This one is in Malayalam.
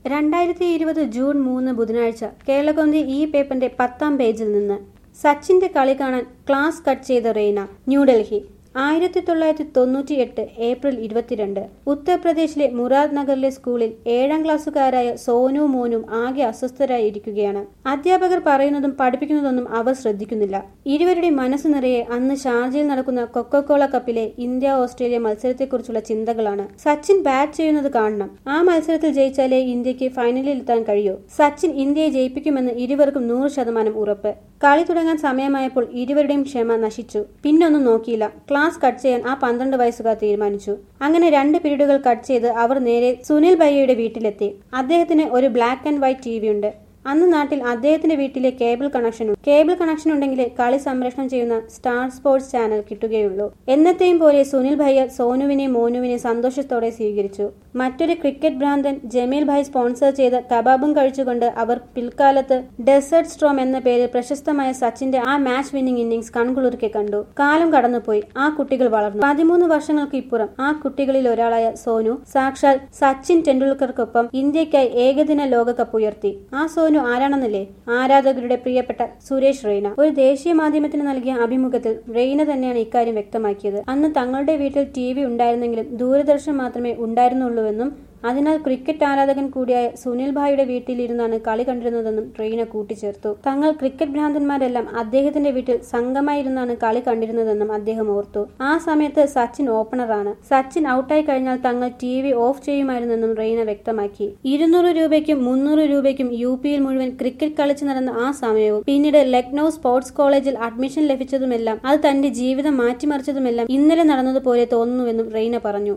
രണ്ടായിരത്തി ഇരുപത് ജൂൺ മൂന്ന് ബുധനാഴ്ച കേരളകൗമുദി ഈ പേപ്പറിന്റെ പത്താം പേജിൽ നിന്ന് സച്ചിന്റെ കളി കാണാൻ ക്ലാസ് കട്ട് ചെയ്ത റെയ്ന ന്യൂഡൽഹി ആയിരത്തി തൊള്ളായിരത്തി തൊണ്ണൂറ്റി എട്ട് ഏപ്രിൽ ഇരുപത്തിരണ്ട് ഉത്തർപ്രദേശിലെ മുറാദ് നഗറിലെ സ്കൂളിൽ ഏഴാം ക്ലാസ്സുകാരായ സോനു മോനും ആകെ അസ്വസ്ഥരായി ഇരിക്കുകയാണ് അധ്യാപകർ പറയുന്നതും പഠിപ്പിക്കുന്നതൊന്നും അവർ ശ്രദ്ധിക്കുന്നില്ല ഇരുവരുടെയും മനസ്സ് നിറയെ അന്ന് ഷാർജയിൽ നടക്കുന്ന കൊക്കോകോള കപ്പിലെ ഇന്ത്യ ഓസ്ട്രേലിയ മത്സരത്തെക്കുറിച്ചുള്ള ചിന്തകളാണ് സച്ചിൻ ബാറ്റ് ചെയ്യുന്നത് കാണണം ആ മത്സരത്തിൽ ജയിച്ചാലേ ഇന്ത്യക്ക് ഫൈനലിൽ എത്താൻ കഴിയൂ സച്ചിൻ ഇന്ത്യയെ ജയിപ്പിക്കുമെന്ന് ഇരുവർക്കും നൂറ് ശതമാനം ഉറപ്പ് കളി തുടങ്ങാൻ സമയമായപ്പോൾ ഇരുവരുടെയും ക്ഷമ നശിച്ചു പിന്നൊന്നും നോക്കിയില്ല ക്ലാസ് കട്ട് ചെയ്യാൻ ആ പന്ത്രണ്ട് വയസ്സുകാർ തീരുമാനിച്ചു അങ്ങനെ രണ്ട് പീരീഡുകൾ കട്ട് ചെയ്ത് അവർ നേരെ സുനിൽ ഭയ്യയുടെ വീട്ടിലെത്തി അദ്ദേഹത്തിന് ഒരു black and white T V ഉണ്ട് അന്ന് നാട്ടിൽ അദ്ദേഹത്തിന്റെ വീട്ടിലെ കേബിൾ കണക്ഷൻ ഉണ്ട് കേബിൾ കണക്ഷൻ ഉണ്ടെങ്കിലേ കളി സംപ്രേഷണം ചെയ്യുന്ന സ്റ്റാർ സ്പോർട്സ് ചാനൽ കിട്ടുകയുള്ളൂ എന്നത്തെയും പോലെ സുനിൽ ഭയ്യ സോനുവിനെ മോനുവിനെ സന്തോഷത്തോടെ സ്വീകരിച്ചു മറ്റൊരു ക്രിക്കറ്റ് ഭ്രാന്തൻ ജമീൽ ഭായ് സ്പോൺസർ ചെയ്ത കബാബും കഴിച്ചുകൊണ്ട് അവർ പിൽക്കാലത്ത് ഡെസേർട്ട് സ്ട്രോം എന്ന പേരിൽ പ്രശസ്തമായ സച്ചിന്റെ ആ മാച്ച് വിന്നിംഗ് ഇന്നിംഗ്സ് കൺകുളിർക്കെ കണ്ടു കാലം കടന്നുപോയി ആ കുട്ടികൾ വളർന്നു പതിമൂന്ന് വർഷങ്ങൾക്ക് ഇപ്പുറം ആ കുട്ടികളിൽ ഒരാളായ സോനു സാക്ഷാൽ സച്ചിൻ ടെണ്ടുൽക്കർക്കൊപ്പം ഇന്ത്യക്കായി ഏകദിന ലോകകപ്പ് ഉയർത്തി ആ സോനു ആരാണെന്നല്ലേ ആരാധകരുടെ പ്രിയപ്പെട്ട സുരേഷ് റെയ്ന ഒരു ദേശീയ മാധ്യമത്തിന് നൽകിയ അഭിമുഖത്തിൽ റെയ്ന തന്നെയാണ് ഇക്കാര്യം വ്യക്തമാക്കിയത് അന്ന് തങ്ങളുടെ വീട്ടിൽ ടി വി ഉണ്ടായിരുന്നെങ്കിലും ദൂരദർശൻ മാത്രമേ ഉണ്ടായിരുന്നുള്ളൂവെന്നും അതിനാൽ ക്രിക്കറ്റ് ആരാധകൻ കൂടിയായ സുനിൽ ഭായിയുടെ വീട്ടിലിരുന്നാണ് കളി കണ്ടിരുന്നതെന്നും ട്രെയിന കൂട്ടിച്ചേർത്തു തങ്ങൾ ക്രിക്കറ്റ് ഭ്രാന്തന്മാരെല്ലാം അദ്ദേഹത്തിന്റെ വീട്ടിൽ സംഘമായിരുന്നാണ് കളി കണ്ടിരുന്നതെന്നും അദ്ദേഹം ഓർത്തു ആ സമയത്ത് സച്ചിൻ ഓപ്പണറാണ് സച്ചിൻ ഔട്ടായി കഴിഞ്ഞാൽ തങ്ങൾ ടി വി ഓഫ് ചെയ്യുമായിരുന്നെന്നും റെയ്ന വ്യക്തമാക്കി ഇരുന്നൂറ് രൂപയ്ക്കും മുന്നൂറ് രൂപയ്ക്കും യു പിയിൽ മുഴുവൻ ക്രിക്കറ്റ് കളിച്ചു നടന്ന ആ സമയവും പിന്നീട് ലക്നൌ സ്പോർട്സ് കോളേജിൽ അഡ്മിഷൻ ലഭിച്ചതുമെല്ലാം അത് തന്റെ ജീവിതം മാറ്റിമറിച്ചതുമെല്ലാം ഇന്നലെ നടന്നതുപോലെ തോന്നുന്നുവെന്നും റെയ്ന പറഞ്ഞു